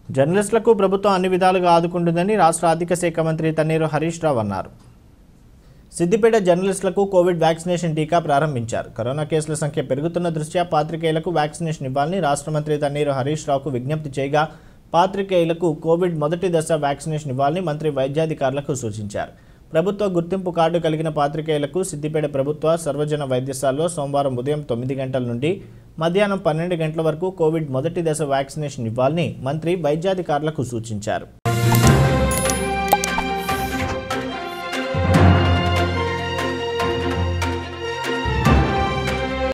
జర్నలిస్టులకు ప్రభుత్వం అన్ని విధాలుగా ఆదుకుంటుందని రాష్ట్ర ఆర్థిక శాఖ మంత్రి తన్నీరు హరీష్ రావు అన్నారు సిద్దిపేట జర్నలిస్టులకు కోవిడ్ వ్యాక్సినేషన్ టీకా ప్రారంభించారు కరోనా కేసుల సంఖ్య పెరుగుతున్న దృష్ట్యా పాత్రికేయులకు వ్యాక్సినేషన్ ఇవ్వాలని రాష్ట్ర మంత్రి తన్నీరు హరీష్ రావుకు విజ్ఞప్తి చేయగా పాత్రికేయులకు కోవిడ్ మొదటి దశ వ్యాక్సినేషన్ ఇవ్వాలని మంత్రి వైద్యాధికారులకు సూచించారు ప్రభుత్వ గుర్తింపు కార్డు కలిగిన పాత్రికేయులకు సిద్దిపేట ప్రభుత్వ సర్వజన వైద్యశాలలో సోమవారం ఉదయం తొమ్మిది గంటల నుండి మధ్యాహ్నం పన్నెండు గంటల వరకు కోవిడ్ మొదటి దశ వ్యాక్సినేషన్ ఇవ్వాలని మంత్రి వైద్యాధికారులకు సూచించారు